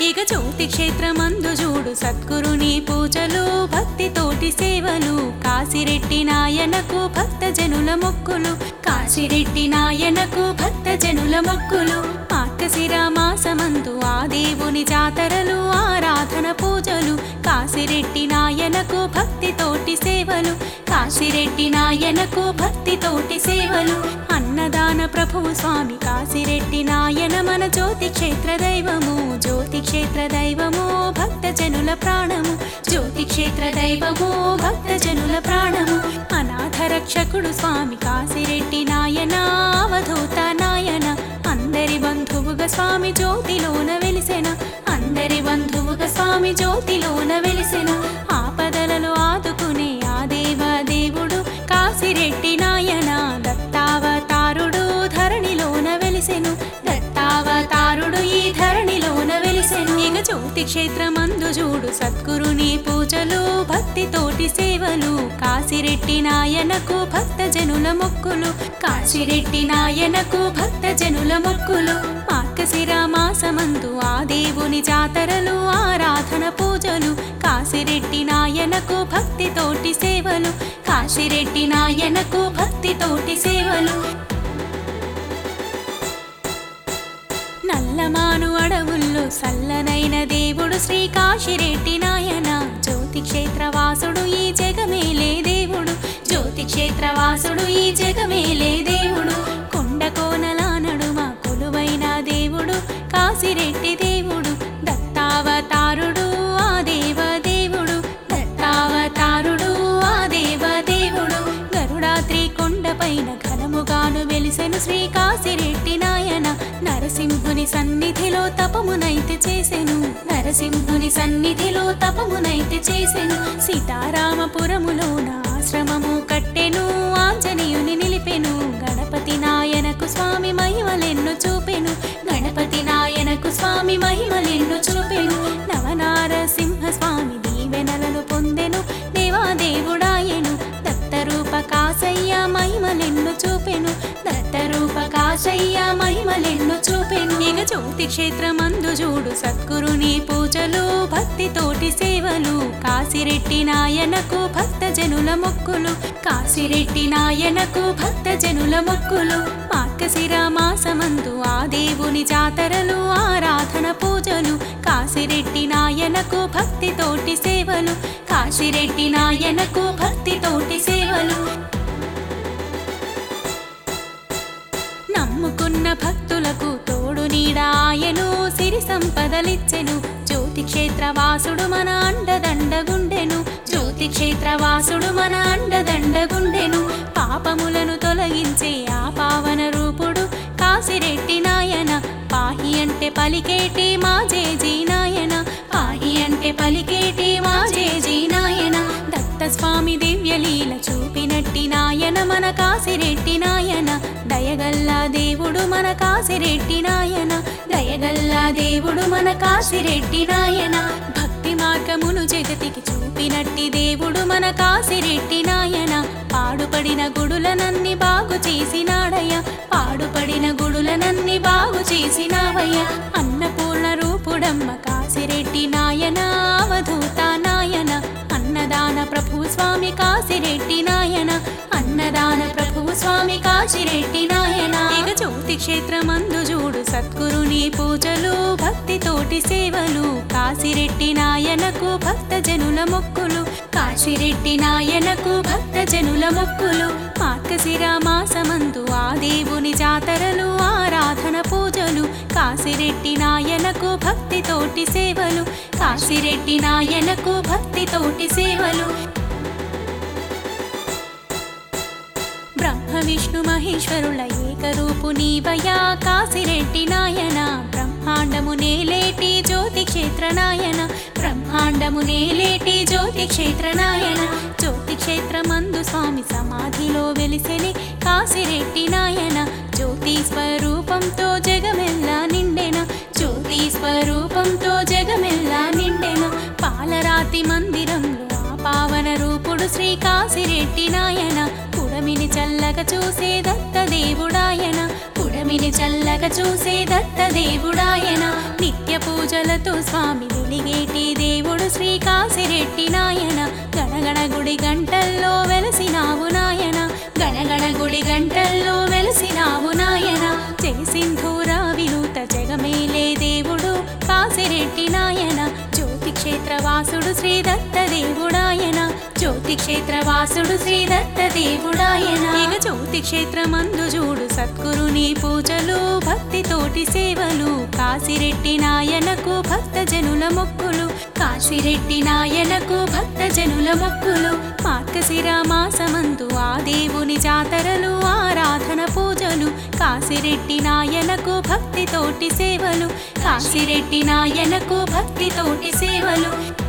ఇక జ్యోతి క్షేత్రమందు చూడు సద్గురుని పూజలు భక్తితోటి సేవలు కాశిరెడ్డి నాయనకు భక్త జనుల మొక్కులు కాశిరెడ్డి నాయనకు భక్త జనుల మొక్కులు మార్గశిర మాసమందు ఆ దేవుని జాతరలు ఆరాధన పూజలు కాశిరెడ్డి నాయనకు భక్తితోటి సేవలు కాశిరెడ్డి నాయనకు భక్తితోటి సేవలు అన్నదాన ప్రభువు స్వామి కాశిరెడ్డి నాయన మన జ్యోతి క్షేత్ర దైవము జ్యోతి క్షేత్ర దైవము భక్త జనుల ప్రాణము జ్యోతి క్షేత్ర దైవము భక్త జనుల ప్రాణము అనాథ రక్షకుడు స్వామి కాశిరెడ్డి నాయన అవధూత నాయన అందరి బంధువుగా స్వామి జ్యోతిలోన వెలిసెన అందరి బంధువుగా స్వామి జ్యోతిలోన వెలిసెన ఆపదలలో ఆదుకునే ఆ దేవ దేవుడు కాశిరెడ్డి నాయన దత్తావతారుడు ధరణిలోన వెలిసెను దత్తావతారుడు ఈ ధరణిలోన వెలిసెను ఇక జ్యోతి క్షేత్రమందు చూడు సద్గురుని పూజలు భక్తితోటి సేవలు కాశిరెడ్డి నాయనకు భక్త జనుల మొక్కులు కాశిరెడ్డి నాయనకు భక్త జనుల మొక్కులు మార్గశిర మాసమందు ఆ దేవుని జాతరలు ఆరాధన పూజలు కాశిరెడ్డి నాయనకు భక్తితోటి సేవలు కాశిరెడ్డి నాయనకు భక్తితోటి సేవలు నల్లమాను అడవుల్లో సల్లనైన దేవుడు శ్రీ కాశిరెడ్డి నాయన జ్యోతి క్షేత్రవాసుడు ఈ జగమేలే దేవుడు జ్యోతి క్షేత్రవాసుడు ఈ జగమేలే దేవుడు కొండ కోనల నడుమ కొలువైన దేవుడు కాశిరెడ్డి దేవుడు దత్తావతారుడు ఆ దేవ దేవుడు దత్తావతారుడు ఆ దేవ దేవుడు గరుడాద్రి కొండపైన ఘనముగాను వెలిసెను శ్రీ కాశిరెడ్డి నాయన నరసింహుని సన్నిధిలో తపమునైతే చేసెను నరసింహుని సన్నిధిలో తపమునైతే చేసెను సీతారామపురములోన ఆశ్రమము కట్టెను ఆంజనేయుని నిలిపెను గణపతి నాయనకు స్వామి మహిమలెన్ను చూపెను గణపతి నాయనకు స్వామి మహిమలెన్ను చూపెను నవనారసింహ స్వామి దీవెనలను పొందెను దేవాదేవుడాయెను దత్తరూప కాసయ్య మహిమలెన్ను చూపెను దత్తరూప కాసయ్య మహిమలెన్ను చూపెను ఇక జ్యోతి క్షేత్రమందు చూడు సద్గురుని పూజలు భక్తితోటి సేవలు కాశిరెడ్డి నాయనకు భక్త జనుల మొక్కులు కాశిరెడ్డి నాయనకు భక్త జనుల మొక్కులు మార్గశిర మాసమందు ఆ దేవుని జాతరలు ఆరాధన పూజలు కాశిరెడ్డి నాయనకు భక్తితోటి సేవలు కాశిరెడ్డి నాయనకు భక్తితోటి సేవలు నమ్ముకున్న భక్తులకు తోడు నీడాయను సిరి సంపదలిచ్చెను జ్యోతి క్షేత్రవాసుడు మన అండదండగుండెను జ్యోతి క్షేత్రవాసుడు మన అండదండగుండెను పాపములను తొలగించే ఆ పావన రూపుడు కాశిరెడ్డి నాయన పాహి అంటే పలికేటి మా జేజీ నాయన పాహి అంటే పలికేటి మా జేజీ నాయన దత్త స్వామి దివ్యలీల చూపినట్టి నాయన మన కాశిరెడ్డి నాయన దయగల్లా దేవుడు మన కాశిరెడ్డి నాయన దయగల్లా దేవుడు మన కాశిరెడ్డి నాయన భక్తి మార్గమును జగతికి చూపినట్టి దేవుడు మన కాశిరెడ్డి నాయన పాడుపడిన గుడులనన్ని బాగు చేసినాడయ్య పాడుపడిన గుడులనన్ని బాగు చేసినావయ్య అన్నపూర్ణ రూపుడమ్మ కాశిరెడ్డి నాయన అవధూత నాయన అన్నదాన ప్రభు స్వామి కాశిరెడ్డి నాయన అన్నదాన ప్రభు స్వామి కాశిరెడ్డి నాయన ఇక జ్యోతి క్షేత్రమందు చూడు సద్గురుని పూజలు భక్తితోటి సేవలు కాశిరెడ్డి నాయనకు భక్త జనుల మొక్కులు కాశిరెడ్డి నాయనకు భక్త జనుల మొక్కులు మార్గశిర మాసమందు ఆ దేవుని జాతరలు ఆరాధన పూజలు కాశిరెడ్డి నాయనకు భక్తితోటి సేవలు కాశిరెడ్డి నాయనకు భక్తితోటి సేవలు బ్రహ్మ విష్ణు మహేశ్వరుల ఏకరూపు నీవయా కాశిరెడ్డి నాయన బ్రహ్మాండము నేలేటి జ్యోతి క్షేత్ర నాయన బ్రహ్మాండము నేలేటి జ్యోతి క్షేత్ర నాయన జ్యోతి క్షేత్రమందు స్వామి సమాధిలో వెలిసెని కాశిరెడ్డి నాయన జ్యోతి స్వరూపంతో జగమెల్లా నిండెన జ్యోతి స్వరూపంతో జగమెల్లా నిండెన పాలరాతి మందిరంలో ఆ పావన రూపుడు శ్రీ కాశిరెడ్డి నాయన పుడమిని చల్లగా చూసే దత్త దేవుడాయన పుడమిని భూమిని చల్లగా చూసే దత్త దేవుడాయన నిత్య పూజలతో స్వామి వెలిగేటి దేవుడు శ్రీ కాసిరెట్టి నాయన గణగణ గుడి గంటల్లో వెలసినావు నాయన గణగణ గుడి గంటల్లో వెలసినావు నాయన జయ సింధూరా వినూత జగమేలే దేవుడు కాసిరెట్టి నాయన జ్యోతి క్షేత్రవాసుడు శ్రీ దత్త దేవుడాయన జ్యోతి క్షేత్రవాసుడు శ్రీ దత్త దేవుడాయన ఇక జ్యోతి క్షేత్రమందు చూడు సద్గురుని పూజలు భక్తితోటి సేవలు కాసిరెట్టి నాయనకు భక్త జనుల మొక్కులు కాసిరెట్టి నాయనకు భక్త జనుల మొక్కులు మార్గశిర మాసమందు ఆ దేవుని జాతరలు ఆరాధన పూజలు కాసిరెట్టి నాయనకు భక్తితోటి సేవలు కాసిరెట్టి నాయనకు భక్తితోటి సేవలు